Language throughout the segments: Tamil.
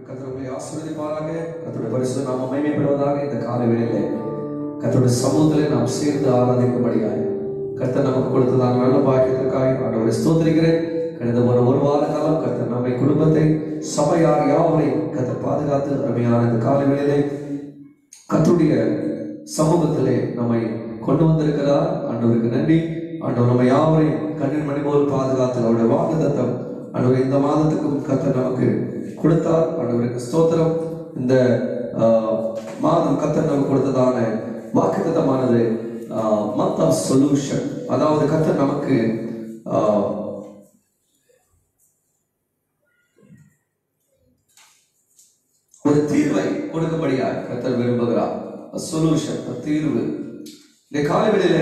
கர்த்தர் உங்களை ஆசீர்வதிப்பாராக கர்த்தருடைய பரிசுத்த நாம மகிமைப்படுவதாக இந்த காலை வேளையிலே கர்த்தருடைய சமூகத்திலே நாம் சேர்ந்து ஆராதிக்கும்படியாய் கர்த்தர் நமக்கு கொடுத்ததான நல்ல பாக்கியத்திற்காக ஆண்டவரை ஸ்தோத்திரிக்கிறேன் கடந்த ஒரு ஒரு வார காலம் கர்த்தர் நம்மை குடும்பத்தை சபையார் யாவரையும் கர்த்தர் பாதுகாத்து அருமையான இந்த காலை வேளையிலே கர்த்தருடைய சமூகத்திலே நம்மை கொண்டு வந்திருக்கிறார் ஆண்டவருக்கு நன்றி ஆண்டவர் நம்ம யாவரையும் கண்ணின் மணி போல் பாதுகாத்து அவருடைய வாக்குதத்தம் ஆண்டவர் இந்த மாதத்துக்கும் கர்த்தர் நமக்கு கொடுத்தார் ஆண்டவருக்கு ஸ்தோத்திரம் இந்த ஆஹ், மாதம் கர்த்தர் நமக்கு கொடுத்ததான வாக்குத்தத்தமானது மந்த் ஆஃப் சொல்யூஷன் அதாவது கர்த்தர் நமக்கு ஆஹ், ஒரு தீர்வை கொடுக்கும்படியாய் கர்த்தர் விரும்புகிறார் சொல்யூஷன் தீர்வு இந்த காலவெளியில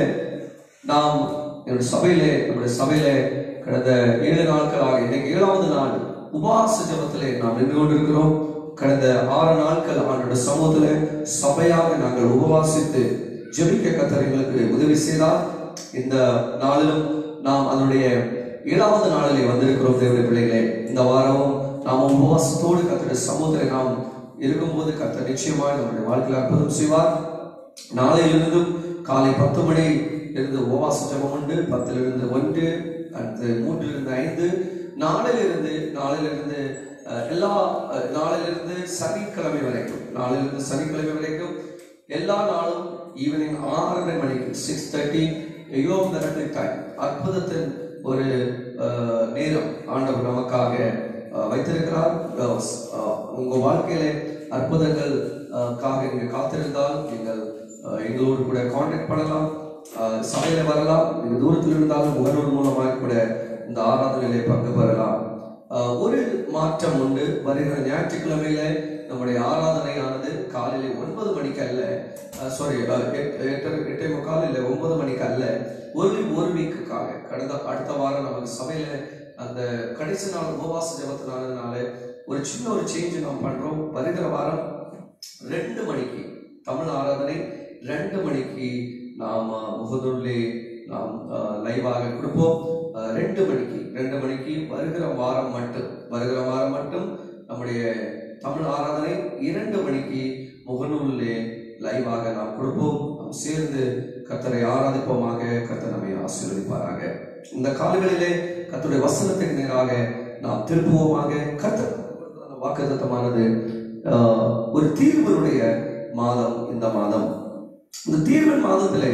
நாம் என்னுடைய சபையிலே நம்முடைய சபையிலே கடந்த ஏழு நாட்களாக இன்னைக்கு ஏழாவது நாள் உபாச ஜபத்திலே நாம் நின்று கொண்டிருக்கிறோம் கடந்த ஆறு நாட்கள் ஆண்டோட சமூகத்திலே சபையாக நாங்கள் உபவாசித்து ஜெபிக்க கர்த்தர் எங்களுக்கு உதவி செய்தார் இந்த நாளிலும் நாம் அதனுடைய ஏழாவது நாளிலே வந்திருக்கிறோம் தேவடைய பிள்ளைகளே இந்த வாரமும் நாம் உபவாசத்தோடு கர்த்தருடைய சமூகத்திலே நாம் இருக்கும்போது கர்த்தர் நிச்சயமாய் நம்முடைய வாழ்க்கையில் அற்புதம் செய்வார் நாளையிலிருந்தும் காலை பத்து மணி இருந்து உபவாச ஜெபம் உண்டு பத்திலிருந்து ஒன்று அடுத்து மூன்றிலிருந்து ஐந்து நாளிலிருந்து நாளிலிருந்து அஹ், எல்லா அஹ், நாளிலிருந்து சனிக்கிழமை வரைக்கும் நாளிலிருந்து சனிக்கிழமை வரைக்கும் எல்லா நாளும் ஈவினிங் ஆறரை மணிக்கு சிக்ஸ் தேர்ட்டி யோம் டைம் அற்புதத்தின் ஒரு அஹ், நேரம் ஆண்டவர் நமக்காக அஹ், வைத்திருக்கிறார் அஹ், ஸ்- அஹ், உங்க வாழ்க்கையிலே அற்புதங்கள் அஹ், காக நீங்க காத்திருந்தால் நீங்கள் அஹ், எங்களோடு கூட காண்டாக்ட் பண்ணலாம் அஹ், சபையில வரலாம் நீங்க தூரத்தில் இருந்தாலும் முகநூல் மூலமாக கூட இந்த ஆராதனையிலே பங்கு பெறலாம் அஹ், ஒரு மாற்றம் உண்டு வருகிற ஞாயிற்றுக்கிழமையில நம்முடைய ஆராதனையானது காலையில ஒன்பது மணிக்கு அல்ல சாரி எட்டு எட்டே முக்கால் இல்லை ஒன்பது மணிக்கு அல்ல ஒரு ஒரு வீக்குக்காக கடந்த அடுத்த வாரம் நமக்கு சபையில அந்த கடைசி நாள் உபவாச ஜபத்தினால ஒரு சின்ன ஒரு சேஞ்ச் நாம் பண்றோம் வருகிற வாரம் ரெண்டு மணிக்கு தமிழ் ஆராதனை ரெண்டு மணிக்கு நாம் முகதூர்லே நாம் லைவாக கொடுப்போம் அஹ், ரெண்டு மணிக்கு ரெண்டு மணிக்கு வருகிற வாரம் மட்டும் வருகிற வாரம் மட்டும் நம்முடைய தமிழ் ஆராதனை இரண்டு மணிக்கு முகநூலிலே லைவாக நாம் கொடுப்போம் நாம் சேர்ந்து கர்த்தரை ஆராதிப்போமாக கர்த்தர் நம்மை ஆசீர்வதிப்பாராக இந்த காலங்களிலே கர்த்தருடைய வசனத்துக்கு நேராக நாம் திருப்புவோமாக கர்த்தர் வாக்குத்தத்தமானது ஆஹ், ஒரு தீர்வனுடைய மாதம் இந்த மாதம் இந்த தீர்வின் மாதத்திலே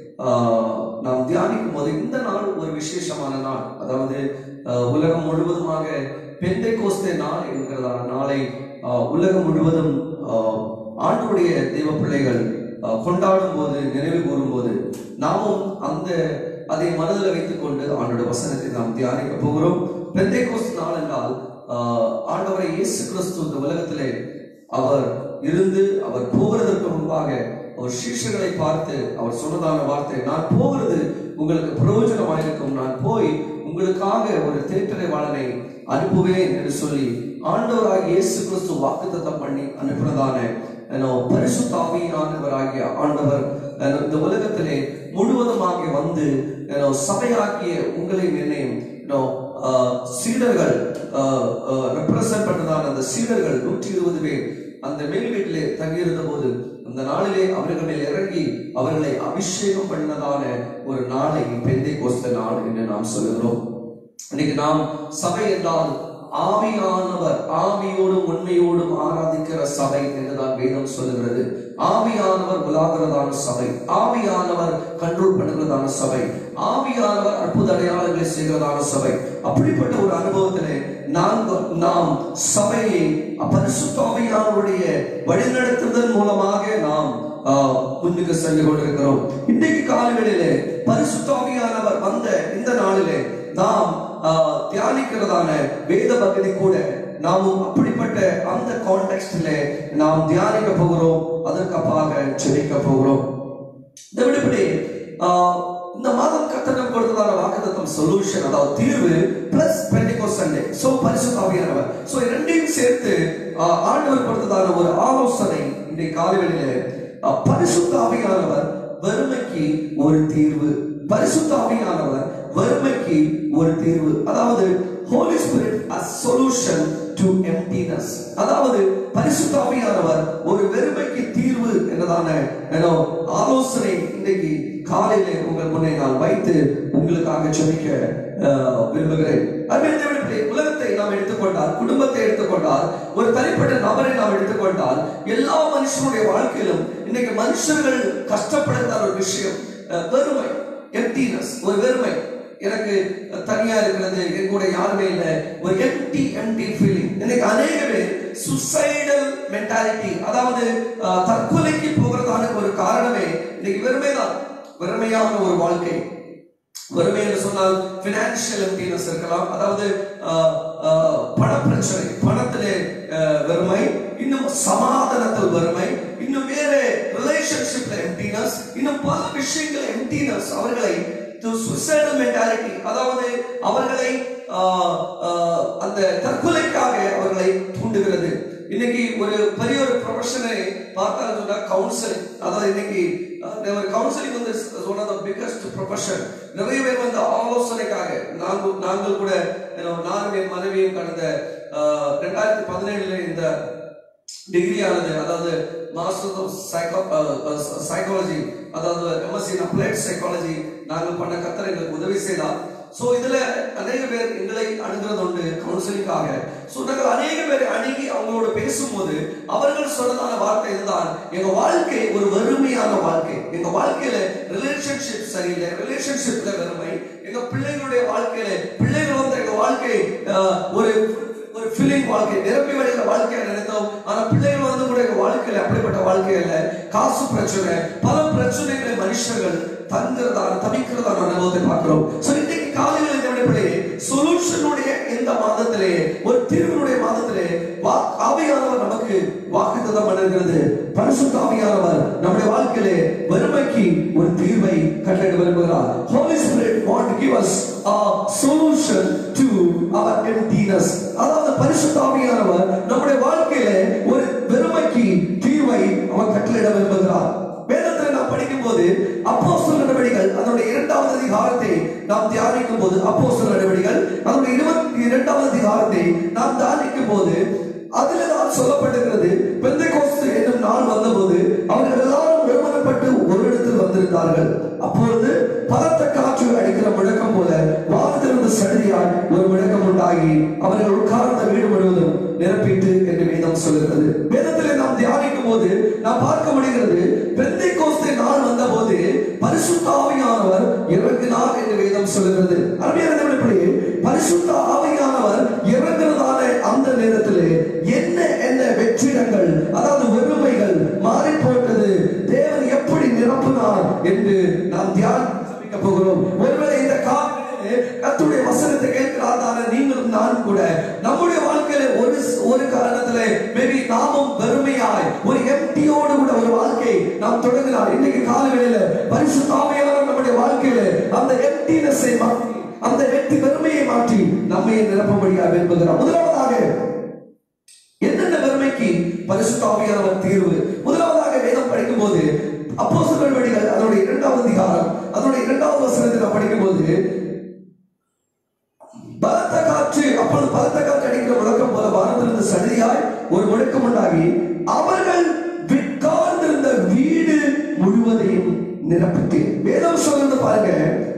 ஆஹ், நாம் தியானிக்கும் போது இந்த நாள் ஒரு விசேஷமான நாள் அதாவது ஆஹ், உலகம் முழுவதுமாக பெந்தை கோஸ்தே நாள் என்கிறதான நாளை ஆஹ், உலகம் முழுவதும் ஆஹ், ஆண்டவருடைய தெய்வ பிள்ளைகள் ஆஹ், கொண்டாடும் போது நினைவு கூறும் போது நாமும் அந்த அதை மனதில் வைத்துக்கொண்டு ஆண்டோட வசனத்தை நாம் தியானிக்க போகிறோம் பெந்தை கோஸ்து நாள் என்றால் ஆஹ், ஆண்டவரை இயேசு கிறிஸ்து இந்த உலகத்திலே அவர் இருந்து அவர் போகிறதற்கு முன்பாக அவர் சீஷர்களை பார்த்து அவர் சொன்னதான வார்த்தை நான் போகிறது உங்களுக்கு பிரயோஜனமாயிருக்கும் நான் போய் உங்களுக்காக ஒரு தேற்றறைவாளனை அனுப்புவேன் என்று சொல்லி ஆண்டவராகிய இயேசு கிறிஸ்து வாக்குத்தத்தம் பண்ணி அனுப்பினதான ஏனோ, பரிசுத்த ஆவியானவராகிய ஆண்டவர் ஏனோ, இந்த உலகத்திலே முழுவதுமாக வந்து ஏனோ, சபையாக்கிய உங்களை நிர்ணயம் ஏனோ, ஆஹ், சீடர்கள் ரெப்ரசன்ட் பண்ணதான அந்த சீடர்கள் நூற்றி இருபது பேர் அந்த மேல் வீட்டிலே தங்கியிருந்த போது அந்த நாளிலே அவர்கள் மேல் இறங்கி அவர்களை அபிஷேகம் பண்ணதான ஒரு நாளை பெந்தை கோஸ்த நாள் என்று நாம் சொல்லுகிறோம் இன்னைக்கு நாம் சபை என்றால் ஆவியானவர் ஆவியோடும் உண்மையோடும் ஆராதிக்கிற சபை என்றுதான் வேதம் சொல்லுகிறது ஆவியானவர் உலாகிறதான சபை ஆவியானவர் கண்ட்ரோல் பண்ணுகிறதான சபை ஆவியானவர் அற்புத அடையாளங்களை செய்கிறதான சபை அப்படிப்பட்ட ஒரு அனுபவத்திலே நாங்கள் நாம் சபையை பரிசுத்த ஆவியானவருடைய வழிநடத்துதல் மூலமாக நாம் ஆஹ், முன்னுக்கு சென்று கொண்டிருக்கிறோம் இன்றைக்கு காலங்களிலே பரிசுத்த ஆவியானவர் வந்த இந்த நாளிலே நாம் ஆஹ், தியானிக்கிறதான வேத பகுதி கூட நாமும் அப்படிப்பட்ட அந்த கான்டெக்ட்ல நாம் தியானிக்க போகிறோம் அதற்கு அப்பாக ஜெபிக்க போகிறோம் இந்த விடுபடி ஆஹ், இந்த மாதம் கத்தனம் கொடுத்ததான வாக்குத்தத்தம் சொல்யூஷன் அதாவது தீர்வு பிளஸ் பெண்டிகோஸ் சண்டே சோ பரிசுத்தாவியானவர் சோ இரண்டையும் சேர்த்து ஆஹ், ஆண்டவர் கொடுத்ததான ஒரு ஆலோசனை இன்றைய காலைகளிலே ஆஹ், பரிசுத்தாவியானவர் வறுமைக்கு ஒரு தீர்வு பரிசுத்தாவியானவர் வறுமைக்கு ஒரு தீர்வு அதாவது holy spirit a solution to to emptiness அதாவது பரிசுத்த ஆவியானவர் ஒரு வெறுமைக்கு தீர்வு என்றதான ஏதோ ஆலோசனை இன்றைக்கு காலையிலே உங்கள் முன்னே நான் வைத்து உங்களுக்காக ஜெபிக்க அஹ், விரும்புகிறேன் அருமையான தேவனுடைய பிள்ளையே, உலகத்தை நாம் எடுத்துக்கொண்டால் குடும்பத்தை எடுத்துக்கொண்டால் ஒரு தனிப்பட்ட நபரை நாம் எடுத்துக்கொண்டால் எல்லா மனுஷனுடைய வாழ்க்கையிலும் இன்னைக்கு மனுஷர்கள் கஷ்டப்படுகிற ஒரு விஷயம் அஹ், வெறுமை emptiness ஒரு வெறுமை எனக்கு தனியா இருக்கிறது என் கூட யாருமே இல்லை ஒரு எம்டி எம்டி ஃபீலிங் இன்னைக்கு அநேக பேர் சுசைடல் மென்டாலிட்டி அதாவது அஹ், தற்கொலைக்கு போகிறதான ஒரு காரணமே இன்னைக்கு வெறுமைதான் வெறுமையான ஒரு வாழ்க்கை வறுமை என்று சொன்னால் பினான்சியல் எம்டினஸ் இருக்கலாம் அதாவது அஹ், அஹ், பண பிரச்சனை பணத்திலே அஹ், வறுமை இன்னும் சமாதானத்தில் வறுமை இன்னும் வேற ரிலேஷன்ஷிப்ல எம்டினஸ் இன்னும் பல விஷயங்கள் எம்டினஸ் அவர்களை சுசைடல் மென்டாலிட்டி அதாவது அவர்களை ஆஹ், ஆஹ், அந்த தற்கொலைக்காக அவர்களை தூண்டுகிறது இன்னைக்கு ஒரு பெரிய ஒரு ப்ரொஃபஷனை பார்த்தாலும் சொன்னா கவுன்சிலிங் அதாவது இன்னைக்கு அஹ், ஒரு கவுன்சிலிங் வந்து one of the biggest profession நிறைய பேர் வந்து ஆலோசனைக்காக நாங்கள் நாங்கள் கூட you know, நானும் என் மனைவியும் கடந்த அஹ், ரெண்டாயிரத்தி பதினேழுல இந்த டிகிரி ஆனது அதாவது மாஸ்டர் ஆஃப் சைக்கோ சைக்காலஜி அதாவது எம்எஸ்சி அப்ளைட் சைக்காலஜி நாங்கள் பண்ண கத்தர் எங்களுக்கு உதவி செய்தார் சோ இதுல அநேக பேர் எங்களை அணுகிறது உண்டு கவுன்சிலிங்காக சோ நாங்கள் அநேக பேரை அணுகி அவங்களோட பேசும்போது அவர்கள் சொன்னதான வார்த்தை இதுதான் எங்க வாழ்க்கை ஒரு வறுமையான வாழ்க்கை எங்க வாழ்க்கையில ரிலேஷன்ஷிப் சரியில்லை ரிலேஷன்ஷிப்ல வறுமை எங்க பிள்ளைகளுடைய வாழ்க்கையில பிள்ளைகள் வந்து எங்க வாழ்க்கை அஹ், ஒரு ஒரு ஃபீலிங் வாழ்க்கை நிரம்பி வழிகிற வாழ்க்கையை நினைத்தோம் ஆனா பிள்ளைகள் வந்து கூட எங்க வாழ்க்கையில அப்படிப்பட்ட வாழ்க்கை இல்ல காசு பிரச்சனை பல பிரச்சனைகளை மனுஷர்கள் தங்குறதான தவிக்கிறதான அனுபவத்தை பார்க்கிறோம் சோ இன்னைக்கு காலையில் என்னுடைய பிள்ளையே சொல்யூஷனுடைய இந்த மாதத்திலே ஒரு தீர்வினுடைய மாதத்திலே வா ஆவியானவர் நமக்கு வாக்குத்தத்தம் பண்ணுகிறது பரிசுத்த ஆவியானவர் நம்முடைய வாழ்க்கையிலே வறுமைக்கு ஒரு தீர்வை கட்டளை விரும்புகிறார் Holy Spirit want to give us a solution to our emptiness அதாவது பரிசுத்த ஆவியானவர் நம்முடைய வாழ்க்கையிலே ஒரு வெறுமைக்கு தீர்வை அவர் கட்டளையிட விரும்புகிறார் வேதத்தில் நாம் படிக்கும் போது அப்போஸ்தல நடவடிக்கைகள் அதனுடைய இரண்டாவது அதிகாரத்தை நாம் தியானிக்கும் போது அப்போஸ்தல நடவடிக்கைகள் அதனுடைய இருபத்தி இரண்டாவது அதிகாரத்தை நாம் தியானிக்கும் போது அதில் தான் சொல்லப்பட்டிருக்கிறது பெந்தைகோஸ்து என்னும் நாள் வந்தபோது அவர்கள் எல்லாரும் ஒருமனப்பட்டு ஒரு இடத்தில் வந்திருந்தார்கள் அப்பொழுது பலத்த காற்று அடிக்கிற முழக்கம் போல வானத்திலிருந்து சடுதியாய் ஒரு முழக்கம் உண்டாகி அவர்கள் உட்கார்ந்த வீடு முழுவதும் நிரப்பிட்டு என்று வேதம் சொல்கிறது வேதத்தில் நாம் தியானிக்கும் போது நாம் பார்க்க முடிகிறது பெந்தை கோஸ்தை நாள் வந்த போது பரிசுத்த ஆவியானவர் இறங்கினார் என்று வேதம் சொல்கிறது அருமையான தேவனுடைய பரிசுத்த ஆவியானவர் இறங்குறதான அந்த நேரத்திலே என்ன என்ன வெற்றிடங்கள் அதாவது வெறுமைகள் மாறி போட்டது தேவன் எப்படி நிரப்பினார் என்று நாம் தியானம் சபிக்க போகிறோம் ஒருவேளை இந்த காலங்களிலே கர்த்தருடைய வசனத்தை கேட்கிறாதான நீங்களும் நானும் கூட நம்முடைய வாழ்க்கையில ஒரு ஒரு காரணத்திலே மேபி நாமும் வெறுமையாய் ஒரு எம்டியோடு கூட ஒரு வாழ்க்கை நாம் தொடங்கினார் இன்னைக்கு காலவேளையில பரிசுத்தாமையாளர் நம்முடைய வாழ்க்கையில அந்த எம்டினஸை மாற்றி அந்த வெற்றி வெறுமையை மாற்றி நம்மை நிரப்பும்படியாக விரும்புகிறார் முதலாவதாக என்னென்ன வெறுமைக்கு பரிசுத்தாவியானவர் தீர்வு முதலாவதாக வேதம் படிக்கும் போது அப்போஸ்தலர் வழிகள் அதனுடைய இரண்டாவது அதிகாரம் அதனுடைய இரண்டாவது வசனத்தை நாம் படிக்கும் போது பலத்த காற்று அப்பொழுது பலத்த காற்று அடிக்கிற முழக்கம் போல வானத்திலிருந்து சடியாய் ஒரு முழக்கம் உண்டாகி அவர்கள் விற்கார்ந்திருந்த வீடு முழுவதையும் நிரப்பிட்டு வேதம் சொல்றது பாருங்க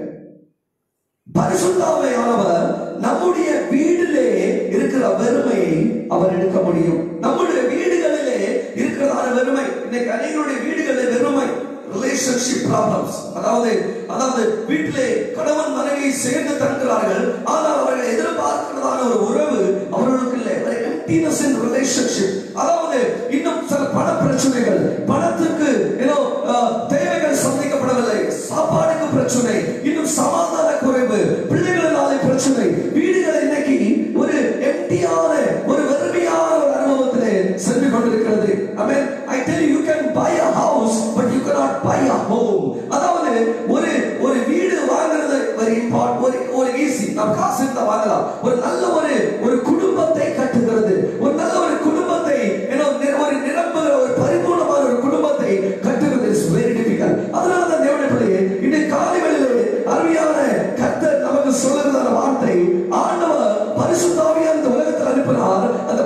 பரிசுத்தாமையானவர் நம்முடைய வீட்டிலே இருக்கிற வெறுமையை அவர் எடுக்க முடியும் நம்முடைய வீடுகளிலே இருக்கிறதான வெறுமை இன்னைக்கு அநேகருடைய வீடுகளிலே வெறுமை ரிலேஷன்ஷிப் ப்ராப்ளம்ஸ் அதாவது அதாவது வீட்டிலே கணவன் மனைவி சேர்ந்து தங்குகிறார்கள் ஆனால் அவர்கள் எதிர்பார்க்கிறதான ஒரு உறவு அவர்களுக்கு இல்லை ஒரு emptiness in relationship அதாவது இன்னும் சில பண பிரச்சனைகள் பணத்துக்கு ஏதோ அஹ், தேவைகள் சந்திக்கப்படவில்லை சாப்பாடுக்கு பிரச்சனை இன்னும் சமாதான குறைவு பிள்ளைகளினாலே பிரச்சனை வீடுகள் இன்னைக்கு ஒரு எம்டியான ஒரு வெறுமையான ஒரு அனுபவத்திலே சென்று கொண்டிருக்கிறது I mean, I tell you, you can buy a house, but you cannot buy a home. அதாவது ஒரு ஒரு வீடு வாங்குறது ஒரு இம்பார்ட் ஒரு ஒரு ஈஸி நாம் காசு இருந்தா வாங்கலாம் ஒரு நல்ல ஒரு ஒரு குடும்பத்தை கட்டுகிறது ஒரு நல்ல ஒரு குடும்பத்தை ஏன்னா நி- ஒரு நிரம்புகிற ஒரு பரிபூர்ணமான ஒரு குடும்பத்தை கட்டுகிறது இஸ் வெரி டிஃபிகல்ட் அதனால தான் தேவனுடைய பிள்ளையே இன்றைக்கு காலை வேளையிலே அருமையான கர்த்தர் நமக்கு சொல்லுகிறதான வார்த்தை ஆண்டவர் பரிசுத்தாவியான இந்த உலகத்தில் அனுப்பினார் அந்த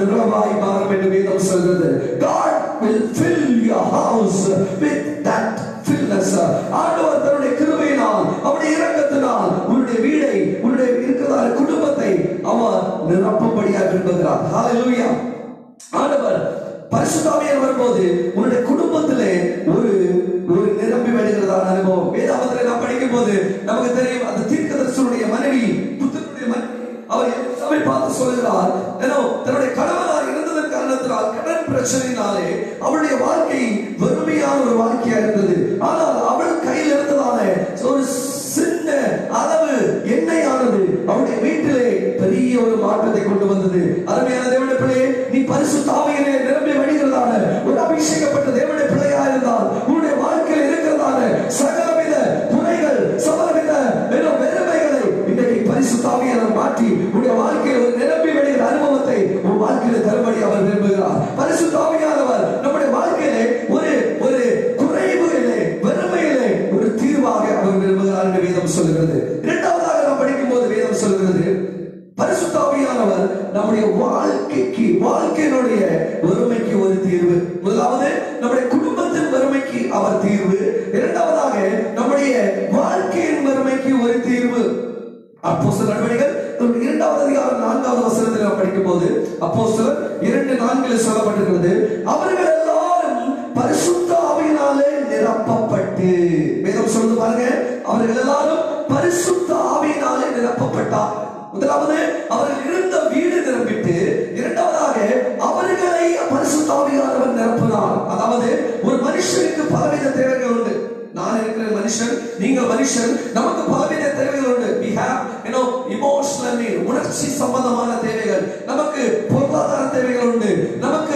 நிறைவாய் மாறும் என்று வேதம் சொல்கிறது God will fill your house with that fullness ஆண்டவர் தன்னுடைய கிருபையினால் அவருடைய இரக்கத்தினால் உன்னுடைய வீடை உன்னுடைய இருக்கிறதான குடும்பத்தை அவர் நிரப்பும்படியாக விரும்புகிறார் ஹalleluya ஆண்டவர் பரிசுத்தாவியர் வரும்போது உன்னுடைய குடும்பத்திலே ஒரு ஒரு நிரம்பி வருகிறதான அனுபவம் வேதாவத்தில் நாம் படிக்கும் போது நமக்கு தெரியும் அந்த தீர்க்கதரிசனுடைய மனைவி புத்தனுடைய மனைவி அவர் சபை பார்த்து சொல்கிறார் ஏன்னோ தன்னுடைய கணவனார் இருந்ததன் காரணத்தினால் கடன் பிரச்சனையினாலே அவளுடைய வாழ்க்கை வெறுமையான ஒரு வாழ்க்கையா இருந்தது ஆனால் அவள் கையில் இருந்ததான ஒரு சின்ன அளவு எண்ணெயானது அவருடைய வீட்டிலே பெரிய ஒரு மாற்றத்தை கொண்டு வந்தது அருமையான தேவனுடைய பிள்ளையே நீ பரிசுத்தாவையிலே நிரம்பி வழிகிறதான ஒரு அபிஷேகப்பட்ட தேவனுடைய பிள்ளையா இருந்தால் உன்னுடைய வாழ்க்கையில் இருக்கிறதான சகலவித குறைகள் சகலவித வெறும் வெறுமைகளை இன்றைக்கு பரிசுத்தாவியாளர் மாற்றி உன்னுடைய வாழ்க்கையில் ஒரு நிரம்பி வழிகிற அனுபவத்தை உன் வாழ்க்கையில தரும்படி அவர் விரும்புகிறார் பரிசுத்தாவியானவர் நம்முடைய வாழ்க்கையிலே ஒரு ஒரு குறைவுகளே வெறுமையிலே ஒரு தீர்வாக அவர் விரும்புகிறார் என்று வேதம் சொல்கிறது இரண்டாவதாக நாம் படிக்கும் போது வேதம் சொல்கிறது பரிசுத்தாவியானவர் நம்முடைய வாழ்க்கைக்கு வாழ்க்கையினுடைய வறுமைக்கு ஒரு தீர்வு முதலாவது நம்முடைய குடும்பத்தின் வறுமைக்கு அவர் தீர்வு இரண்டாவதாக நம்முடைய வாழ்க்கையின் வறுமைக்கு ஒரு தீர்வு அப்போஸ்தலர் நடவடிக்கைகள் இரண்டாவது அதிகாரம் நான்காவது வசனத்தில் நாம் படிக்கும் போது அப்போஸ்தலர் இரண்டு நான்கில் சொல்லப்பட்டிருக்கிறது அவர்கள் எல்லாரும் பரிசுத்த ஆவியினாலே நிரப்பப்பட்டு வேதம் சொல்லுது பாருங்க அவர்கள் எல்லாரும் பரிசுத்த ஆவியினாலே நிரப்பப்பட்டார் முதலாவது அவர்கள் இருந்த வீடு நிரம்பிட்டு இரண்டாவதாக அவர்களை பரிசுத்தாவியானவர் நிரப்பினார் அதாவது ஒரு மனுஷனுக்கு பலவித தேவைகள் உண்டு நான் இருக்கிற மனுஷன் நீங்கள் மனுஷன் நமக்கு பலவித தேவைகள் உண்டு we have you know emotional need உணர்ச்சி சம்பந்தமான தேவைகள் நமக்கு பொருளாதார தேவைகள் உண்டு நமக்கு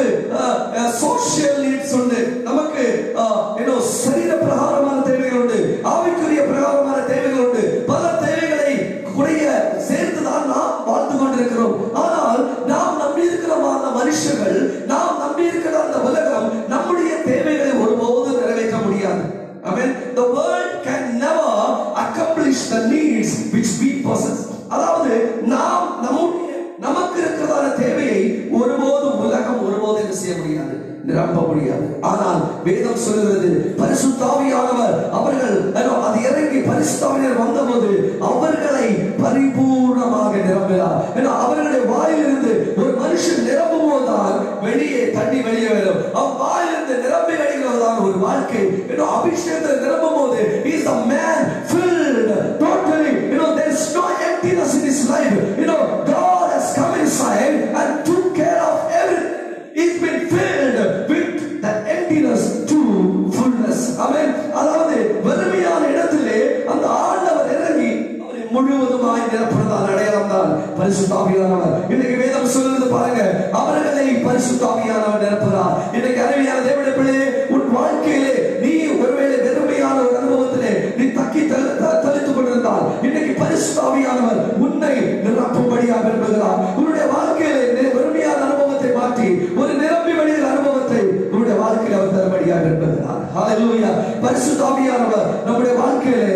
சோஷியல் நீட்ஸ் உண்டு நமக்கு you know சரீர பிரகாரமான தேவைகள் உண்டு ஆவிக்குரிய பிரகாரமான தேவைகள் உண்டு பல தேவைகளை குறைய சேர்த்துதான் நாம் வாழ்ந்து கொண்டிருக்கிறோம் ஆனால் நாம் நம்பி இருக்கிறமான மனுஷர்கள் நாம் நம்பி இருக்கிற அந்த உலகம் நம்முடைய தேவைகளை ஒருபோதும் நிறைவேற்ற முடியாது I mean, the world can never accomplish the needs which we possess. அதாவது நாம் நம்முடைய நமக்கு இருக்கிறதான தேவையை ஒருபோதும் உலகம் ஒருபோதும் என்ன செய்ய முடியாது நிரப்ப முடியாது ஆனால் வேதம் சொல்லுகிறது பரிசுத்தாவியானவர் அவர்கள் அது இறங்கி பரிசுத்தாவியர் வந்தபோது அவர்களை பரிபூர்ணமாக நிரம்பினார் ஏன்னா அவர்களுடைய வாயிலிருந்து ஒரு மனுஷன் நிரம்பும் போதுதான் வெளியே தண்ணி வெளியே வரும் அவன் வாயிலிருந்து நிரம்பி வெளிகிறதான் ஒரு வாழ்க்கை ஏன்னா அபிஷேகத்தில் நிரம்பும் போது is a man filled totally you know there is no emptiness in his life you know God has come inside and took care of everything It's been filled with the emptiness to fullness. Amen. அதாவது வறுமையான இடத்திலே அந்த ஆண்டவர் இறங்கி அவரை முழுவதுமாய் நிரப்புறதால் அடையாளம் தான் பரிசுத்தாவியானவர் இன்னைக்கு வேதம் சொல்லுறது பாருங்க அவர்களை பரிசுத்தாவியானவர் நிரப்புறார் இன்னைக்கு அருமையான தேவனுடைய பிள்ளையே உன் வாழ்க்கையிலே நீ ஒருவேளை வெறுமையான ஒரு அனுபவத்திலே நீ தக்கி தளி- த- தளித்துக் கொண்டிருந்தால் இன்னைக்கு பரிசுத்தாவியானவர் உன்னை நிரப்பும்படியாக விரும்புகிறார் உன்னுடைய வாழ்க்கையிலே நீ வெறுமையான அனுபவத்தை மாற்றி ஒரு நிரம்பி வழிகிற அனுபவத்தை உன்னுடைய வாழ்க்கையில் அவர் தரும்படியாக விரும்புகிறார் ஹalleluya பரிசுத்தாவியானவர் நம்முடைய வாழ்க்கையிலே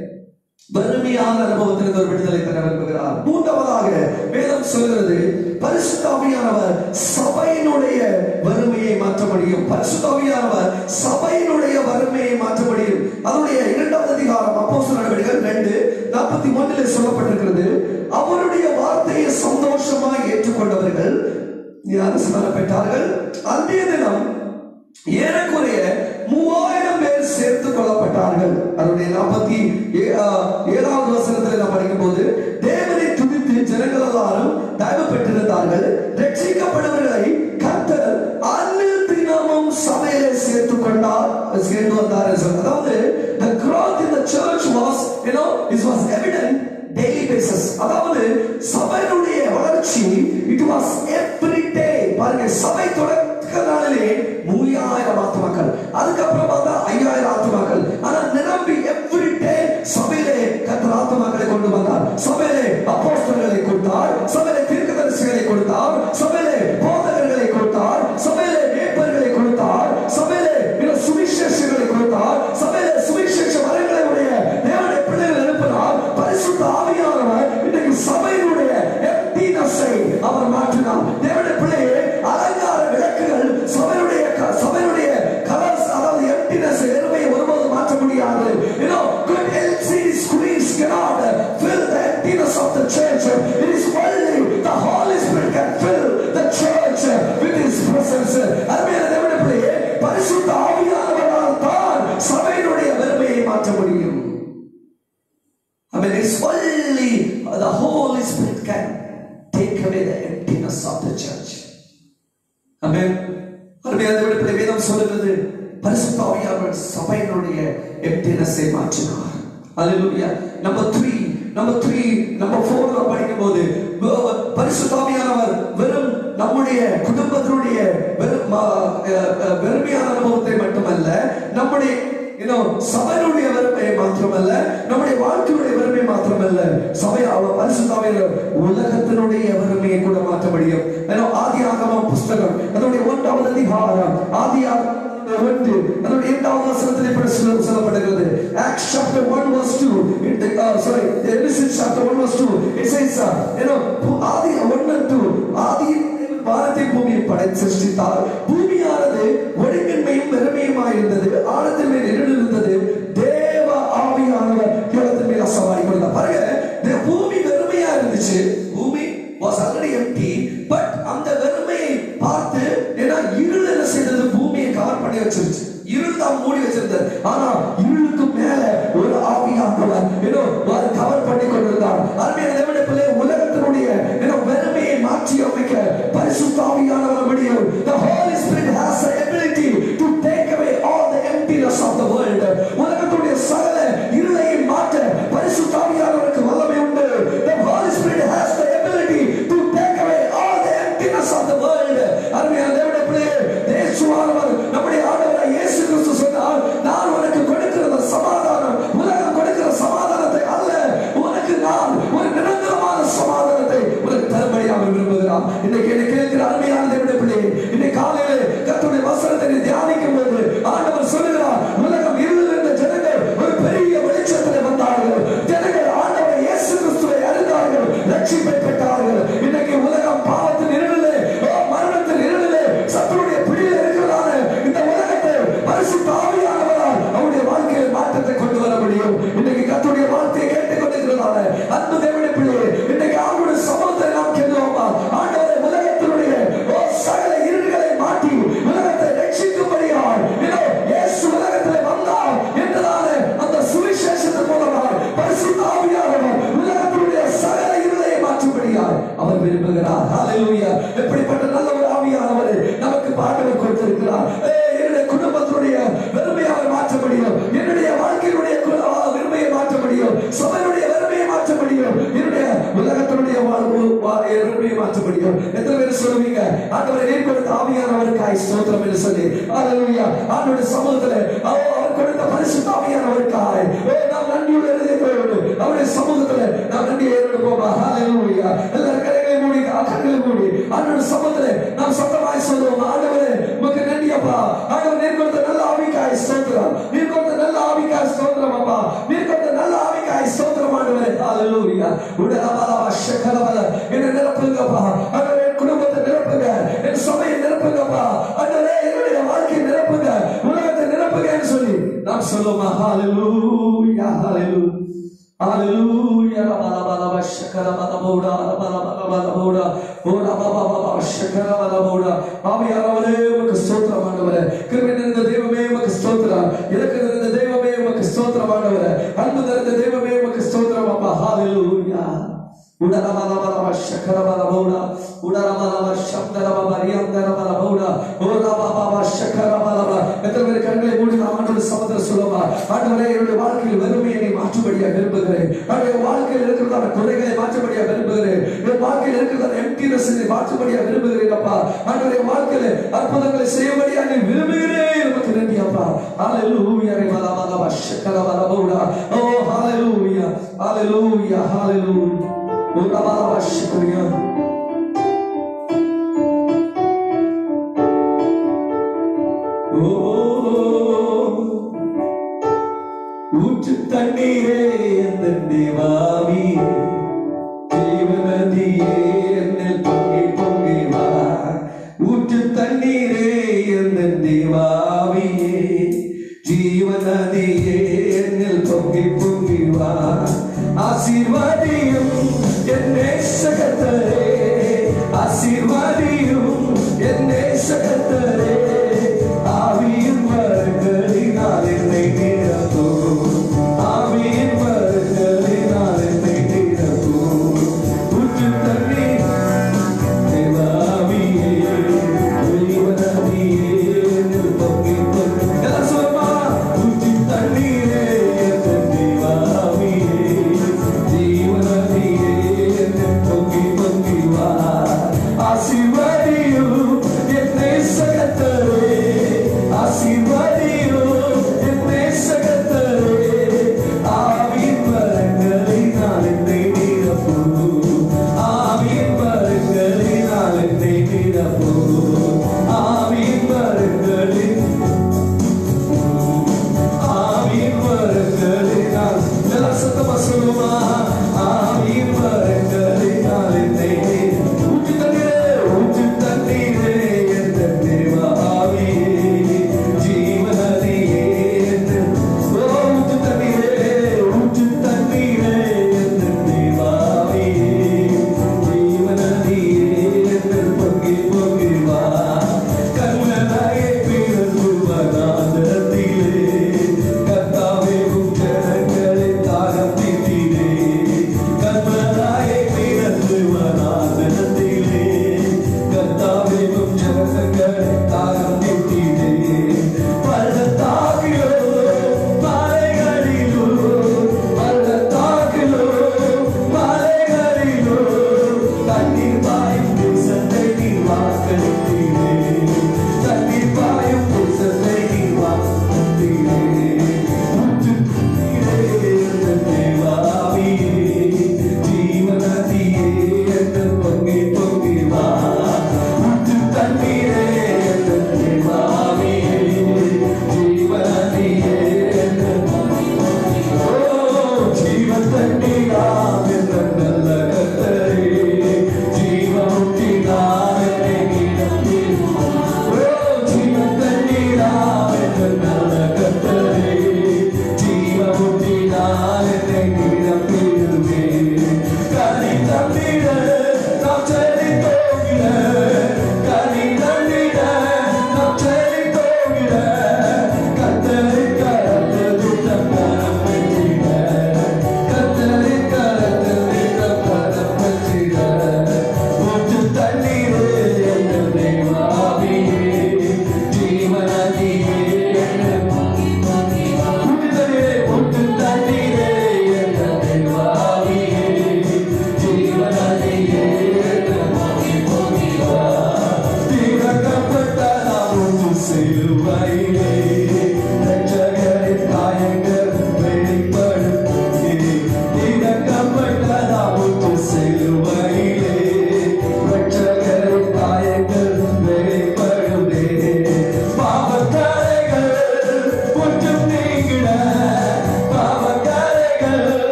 வறுமையான அனுபவத்திலிருந்து ஒரு விடுதலை தர விரும்புகிறார் மூன்றாவதாக வேதம் சொல்கிறது பரிசுத்தாவியானவர் சபையினுடைய வறுமையை மாற்ற முடியும் பரிசுத்தாவியானவர் சபையினுடைய வறுமையை மாற்ற முடியும் அதனுடைய இரண்டாவது அதிகாரம் அப்போஸ்தலர் நடவடிக்கைகள் ரெண்டு நாற்பத்தி ஒன்றில் சொல்லப்பட்டிருக்கிறது அவருடைய வார்த்தையை சந்தோஷமாய் ஏற்றுக்கொண்டவர்கள் ஞானஸ்நானம் பெற்றார்கள் அன்றைய தினம் ஏறக்குறைய மூவாயிரம் பேர் சேர்த்துக் கொள்ளப்பட்டார்கள் அதனுடைய நாற்பத்தி ஏ- ஆ, ஏழாவது வசனத்தில் நாம் படிக்கும் போது தேவனை துதித்து ஜனங்கள் எல்லாரும் தயவு பெற்றிருந்தார்கள் ரட்சிக்கப்படுவர்களை கர்த்தர் அன்னில் தினமும் சபையிலே சேர்த்துக் கொண்டார் சேர்ந்து வந்தார் என்று சொல்றார். அதாவது the growth in the church was you know it was evident daily basis அதாவது சபையினுடைய வளர்ச்சி it was every day பாருங்க சபை தொடக்க நாளிலே மூவாயிரம் ஆத்மாக்கள் அதுக்கப்புறம் பார்த்தா ஐயாயிரம் ஆத்மாக்கள் ஆனா நிரம்பி எவ்ரி டே சபையிலே கத்தர் ஆத்மாக்களை கொண்டு வந்தார் சபையிலே அப்போஸ்தலர்களை கொடுத்தார் சபையிலே தீர்க்கதரிசிகளை கொடுத்தார் சபையிலே போதகர்களை கொடுத்தார் சபையிலே மேய்ப்பர்களை கொடுத்தார் சபையிலே பிற சுவிசேஷங்களை கொடுத்தார் சபையிலே சுவிசேஷ வரங்களை உடைய தேவனுடைய பிள்ளைகள் எழுப்பினார் பரிசுத்த ஆவியானவர் இன்றைக்கு சபையினுடைய emptiness-ஐ அவர் மாற்றினார் தேவனுடைய பிள்ளையே அருமையான விடுதலை வேதம் சொல்லுகிறது பரிசுத்த ஆவியானவர் சபையினுடைய எம்டினஸை மாற்றினார் அல்லேலூயா number three number three number ஃபோர்ல படிக்கும் போது பரிசுத்த ஆவியானவர் வெறும் நம்முடைய குடும்பத்தினுடைய வெறும் ஆ, அஹ், அஹ், வெறுமையான அனுபவத்தை மட்டுமல்ல நம்முடைய you know, சபையினுடைய வறுமையை மாத்திரமல்ல நம்முடைய வாழ்க்கையுடைய வறுமை மாத்திரமல்ல சபை அவ பரிசுத்தாவையில் உலகத்தினுடைய வறுமையை கூட மாற்ற முடியும் ஏன்னா, ஆதி ஆகமம் புஸ்தகம் அதனுடைய ஒன்றாவது அதிகாரம் ஆதி ஆகமம் ஒன்று அதனுடைய இரண்டாவது வசனத்தில் இப்படி சொல்ல- சொல்லப்படுகிறது Acts chapter 1 verse 2 it, uh, sorry Genesis chapter 1 verse 2 it says uh, you know பு- ஆதி 1 and 2 ஆதியில் தேவன் வானத்தை பூமியை படைத்து சிருஷ்டித்தார் பூமியானது ஒழுங்கின்மையும் வெறுமையுமாய் இருந்தது ஆழத்தின் மேல் இருள் இருந்தது தேவ ஆவியானவர் ஜலத்தின் மேல் அசவாடி கொண்டார் பாருங்க இந்த பூமி வெறுமையா இருந்துச்சு பூமி was already empty பட் அந்த வெறுமையை பார்த்து ஏன்னா இருள் என்ன செய்தது பூமியை கவர் பண்ணி வச்சிருச்சு இருள் தான் மூடி வச்சிருந்தது ஆனா இருளுக்கு மேல ஒரு ஆவியானவர் ஏதோ கவர் பண்ணி கொண்டிருந்தார் அருமையான தேவனுடைய பிள்ளை உலகத்தினுடைய ஏதோ வெறுமையை மாற்றி அமைக்க பரிசுத்த ஆவியானவர் முடியும் the holy spirit has the ability to take away all the emptiness of the world உலகத்துடைய சகல இருளையை மாற்ற பரிசுத்த ஆவியானவருக்கு வல்லமை உண்டு the holy spirit has the ability to take away all the emptiness of the world அருமையான தேவனுடைய பிள்ளையே இயேசுவானவர் நம்முடைய ஆண்டவராய் இயேசு கிறிஸ்து சொன்னார் நான் உனக்கு கொடுக்கிற சமாதானம் உலகம் கொடுக்கிற சமாதானத்தை அல்ல உனக்கு நான் ஒரு நிரந்தரமான சமாதானத்தை உனக்கு தரும்படியாக விரும்புகிறான் இன்னைக்கு என்னை கேட்கிற அருமையான தேவனுடைய பிள்ளையே இன்னைக்கு காலையில கர்த்தருடைய வசனத்தை நீ தியானிக்கும் போது ஆண்டவர் சொல்லுகிறார் உலகம் இருளில் இருந்த ஜனங்கள் ஒரு பெரிய வெளிச்சத்தில் வந்தார்கள் ஜனங்கள் ஆண்டவர் இயேசு கிறிஸ்துவை அறிந்தார்கள் ரட்சிப்பை பெற்றார்கள் இன்னைக்கு உலகம் பாவத்தின் இருளிலே ஓ, மரணத்தின் இருளிலே சத்துருடைய பிடியில் இருக்கிறதான இந்த உலகத்தை பரிசுத்த ஆவியானவரால் அவருடைய வாழ்க்கையில் மாற்றத்தை கொண்டு வர முடியும் இன்னைக்கு கர்த்தருடைய வார்த்தையை கேட்டுக் கொண்டிருக்கிறதான அன்பு தேவனுடைய பிள்ளையே இன்னைக்கு அவருடைய சமூகத்தை நாம் கேட்கிறோமா ஆண்டவரை உலகத்தினுடைய ஓ, சகல இருள்களை மாற்றி உலகத்தை ரட்சிக்கும்படியால் இதோ இயேசு உலகத்திலே வந்தார் என்றதான அந்த சுவிசேஷத்தின் மூலமாக பரிசுத்த ஆவியானவர் உலகத்தினுடைய சகல இருளை மாற்றும்படியால் அவர் விரும்புகிறார் ஹalleluya எப்படிப்பட்ட நல்ல ஒரு ஆவியானவர் நமக்கு பாடவர் கொடுத்திருக்கிறார் ஏய், என்னுடைய குடும்பத்தினுடைய வெறுமையை அவர் மாற்ற முடியும் என்னுடைய வாழ்க்கையினுடைய கு- ஆ, வெறுமையை மாற்ற முடியும் சபையினுடைய வெறுமையை மாற்ற முடியும் என்னுடைய உலகத்தினுடைய வாழ்வு வா- வெறுமையை மாற்ற முடியும் எத்தனை பேர் சொல்லுவீங்க ஆண்டவரை நீர் கொடுத்த ஆவியானவருக்காய் ஸ்தோத்திரம் என்று சொல்லி ஹalleluya ஆண்டவருடைய சமூகத்திலே அவர் அவர் கொடுத்த பரிசுத்த ஆவியானவருக்காய் ஓ, நாம் நன்றியோடு எழுதிக்கொள்வோம் அவருடைய சமூகத்திலே நாம் நன்றி ஏறெடுப்போமா ஹalleluya எல்லாரும் கரைகளை மூடி கண்களை மூடி ஆண்டவருடைய சமூகத்திலே நாம் சத்தமாய் சொல்லுவோம் ஆண்டவரே உமக்கு நன்றி அப்பா ஆண்டவர் நீர் கொடுத்த நல்ல ஆவிக்காய் ஸ்தோத்திரம் நீர் கொடுத்த நல்ல ஆவிக்காய் ஸ்தோத்திரம் அப்பா நீர் கொடுத்த நல்ல ஆவிக்காய் ஸ்தோத்திரம் ஆண்டவரே ஹalleluya உடலபலவ ஷக்கலபல என்ன நிரப்புங்கப்பா ஆண்டவரே என் குடும்பத்தை நிரப்புங்க என் சபையை நிரப்புங்கப்பா ஆண்டவரே என்னுடைய வாழ்க்கையை நிரப்புங்க உலகத்தை நிரப்புங்கன்னு சொல்லி நாம் சொல்லுவோமா ஹalleluya ஹalleluya Hallelujah. Rabalabalaba, shakarabalaboda, rabalabalaboda, orabababa, shakarabalaboda. ஆவியானவரே, உமக்கு ஸ்தோத்திரம் ஆண்டவரே. கிருபை நிறைந்த தெய்வமே, உமக்கு ஸ்தோத்திரம். இரக்கம் நிறைந்த தெய்வமே, உமக்கு ஸ்தோத்திரம் ஆண்டவரே. அன்பு நிறைந்த தெய்வமே, உமக்கு ஸ்தோத்திரம் அப்பா. Hallelujah. உடலபலபலப, ஷக்கரபலபோடா, உடலபலப, சப்தலபப, ரியந்தலபலபோடா, ஓரபபப, ஷக்கரபலப. எத்தனை பேர் கண்களை மூடி நாம் ஆண்டவருடைய சமுத்திர சொல்லுமா ஆண்டவரே என்னுடைய வாழ்க்கையில் வெறுமையை நீ மாற்றும்படியா விரும்புகிறேன் என்னுடைய வாழ்க்கையில் இருக்கிறதான குறைகளை மாற்றும்படியா விரும்புகிறேன் என் வாழ்க்கையில் இருக்கிறதான எம்டினஸ் நீ மாற்றும்படியா விரும்புகிறேன் அப்பா ஆண்டவரே என் வாழ்க்கையில் அற்புதங்களை செய்யும்படியா நீ விரும்புகிறேன் நமக்கு நன்றி அப்பா ஹalleluya ரிமலபலப, ஷக்கரபலபோடா. ஓ ஹalleluya ஹalleluya ஹalleluya உரபலப, ஷக்கரியா. ஊற்று தண்ணீரே அந்த தேவாவி ஜீவநதியே என்னில் பொங்கி பொங்கி வா ஊற்று தண்ணீரே அந்த தேவாவியே ஜீவநதியே என்னில் பொங்கி பொங்கி வா ஆசீர்வாதியும் என் நேசகத்தரே ஆசீர்வாதியும் என் நேசகத்தரே ஆவியின் மரங்களினால் என்னை நிரப்பும் ஆவியின் மரங்களினால் என்னை நிரப்பும் ஊற்று தண்ணீர் தேவாவியே ஒளிவனதியே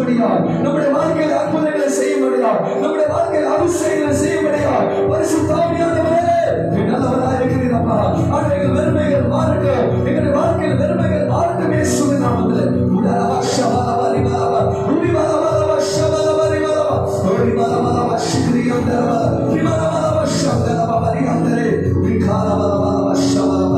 சுமத்தும்படியா நம்முடைய வாழ்க்கையில் அற்புதங்களை செய்யும்படியா நம்முடைய வாழ்க்கையில் அபிஷேகங்களை செய்யும்படியா பரிசுத்தாவியானவரே நீ நல்லவராக இருக்கிறீரப்பா ஆனா எங்கள் வெறுமைகள் மாறட்டும் எங்களுடைய வாழ்க்கையில் வெறுமைகள் மாறட்டும் இயேசுவின் நாமத்தில் உடலவா ஷபலவா ரிமலவா உரிமலவலவா ஷபலவா ரிமலவா உரிமலவலவா ஷிக்ரியந்தரவா ரிமலவலவா ஷபலவா வரியாந்தரே விகாரவலவலவா ஷபலவா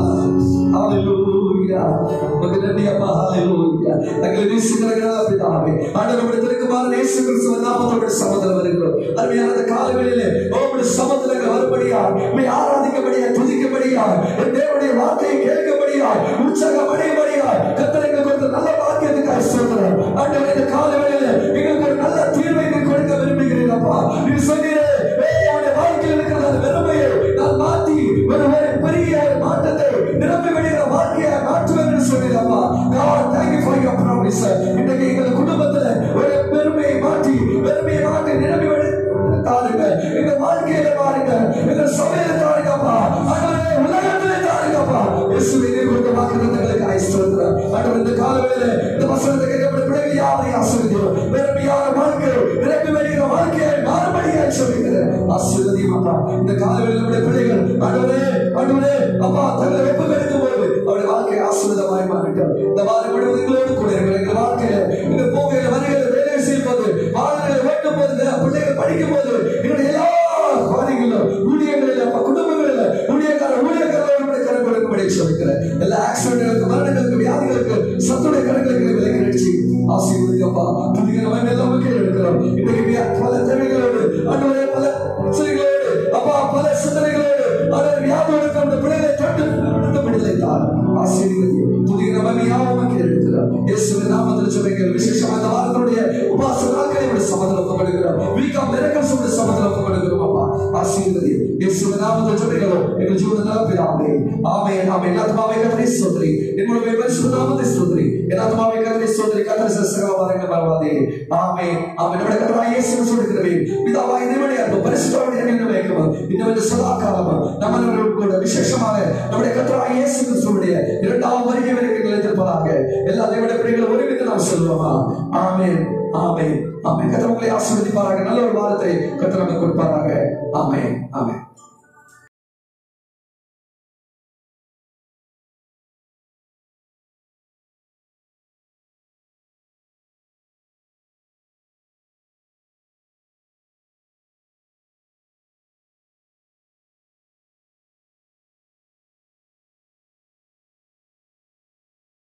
ஹalleluya உமக்கு நன்றி அப்பா ஹalleluya எங்களை நேசிக்கிறீர்களா பிதாவே ஆண்டவருடைய திருக்குமாரன் இயேசு கிறிஸ்துவின் நாமத்தோட சமத்துல வருகிறோம் அருமையான அந்த காலவெளியிலே உங்களுடைய சமத்துல வரும்படியா உண்மை ஆராதிக்கபடியா துதிக்கபடியா என் தேவனுடைய வார்த்தையை கேட்கபடியா உற்சாகம் அடையபடியா கத்தரைக்கு கொடுத்த நல்ல பாக்கியத்துக்காக சொல்கிறேன் ஆண்டவர் இந்த காலவெளியில எங்களுக்கு ஒரு நல்ல தீர்வை நீர் கொடுக்க விரும்புகிறீரப்பா நீ சொல்கிறே என்னுடைய வாழ்க்கையில் இருக்கிற அந்த வெறுமையை நான் மாற்றி ஒரு ஒரு பெரிய ஒரு மாற்றத்தை நிரம்பி விடுகிற வாழ்க்கையை மாற்றுவேன் என்று சொல்கிறப்பா God thank you for your promise இன்றைக்கு எங்கள் குடும்பத்துல ஒரு பெருமையை மாற்றி பெருமையை மாற்றி நிரம்பி விடு தாருங்க எங்க வாழ்க்கையில பாருங்க எங்க சபையில தாருங்கப்பா ஆண்டவரே உலகத்திலே தாருங்கப்பா இயேசுவை நீர் கொடுத்த வாக்குத்தத்தங்களுக்கு ஐஸ்வரத்துல ஆண்டவர் இந்த காலவேளையில இந்த வசனத்தை கேட்கப்பட்ட பிள்ளைகள் யாரையும் ஆசீர்வதியும் பெருமையான வாழ்க்கை நிரம்பி வருகிற வாழ்க்கையை மாறுபடியாய் சொல்லுகிறேன் ஆசீர்வதியும் அப்பா இந்த காலவேளையில நம்முடைய பிள்ளைகள் ஆண்டவரே ஆண்டவரே அப்பா தங்களை வெப்பம் எடுக்கும் போது அவருடைய வாழ்க்கை ஆசீர்வாதமாய் மாறட்டும் இந்த வார விடுவதங்களோடு கூட இருக்கிற எங்கள் வாழ்க்கையில இந்த போகையில வருகையில வேலை செய்யும் போது பாடங்களை ஓட்டும் போது இந்த பிள்ளைகள் படிக்கும் போது எங்களுடைய எல்லா காரியங்களும் ஊழியங்களில் அப்ப குடும்பங்களில் ஊழியக்கார ஊழியக்காரோட கரம் கொடுக்கும்படி சொல்லிக்கிறேன் எல்லா ஆக்சிடென்ட்களுக்கு மரணங்களுக்கு வியாதிகளுக்கு சத்துடைய கரங்களுக்கு விலகி நிகழ்ச்சி ஆசீர்வதிக்கப்பா புதிய நம்ம எல்லாம் கீழே எடுக்கிறோம் இன்னைக்கு பல தேவைகளோடு ஆண்டவரே பல பிரச்சனைகளோடு அப்பா பல சிந்தனைகளோடு அவர் வியாதியோடு அந்த பிள்ளைகளை தொட்டு விடுதலை தான் ஆசீர்வதி புதிய நம்ம யாவும் கீழே எடுக்கிறோம் இயேசுவின் நாமத்தில் சொல்லுங்கள் விசேஷமா இந்த வாரத்துடைய உபாச நாட்களை விட சமதம் ஒப்படுகிறோம் வீக் ஆஃப் மிரக்கல்ஸ் விட சமதம் ஒப்படுகிறோம் அப்பா ஆசீர்வதி இயேசுவின் நாமத்தில் சொல்லுங்கள் எங்கள் ஜீவனதால பிதாவே ஆமென் ஆமென் என் ஆத்மாவை கத்தனை ஸ்தோத்திரி என்னுடைய பரிசுத்த நாமத்தை ஸ்தோத்திரி என் ஆத்மாவை கத்தனை ஸ்தோத்திரி கத்தனை சசகவாரங்கள் பரவாதே ஆமென் ஆமென் நம்முடைய கத்தராய் இயேசு சொல்லுகிறவே பிதாவாய் இறைவனே அன்பு பரிசுத்தோடு என்ன வைக்கும் இன்னும் சதா காலம் நம்மளோடு கூட விசேஷமாக நம்முடைய கத்தராய் இயேசு கிறிஸ்துவுடைய இரண்டாவது வருகை வரைக்கும் நிலைத்திருப்பதாக எல்லா தேவனுடைய பிள்ளைகளும் ஒருமித்து நாம் சொல்லுவோமா ஆமென் ஆமென் ஆமென் கத்தர் உங்களை ஆசீர்வதிப்பாராக நல்ல ஒரு வாரத்தை கத்தர் நமக்கு கொடுப்பாராக ஆமென் ஆமென்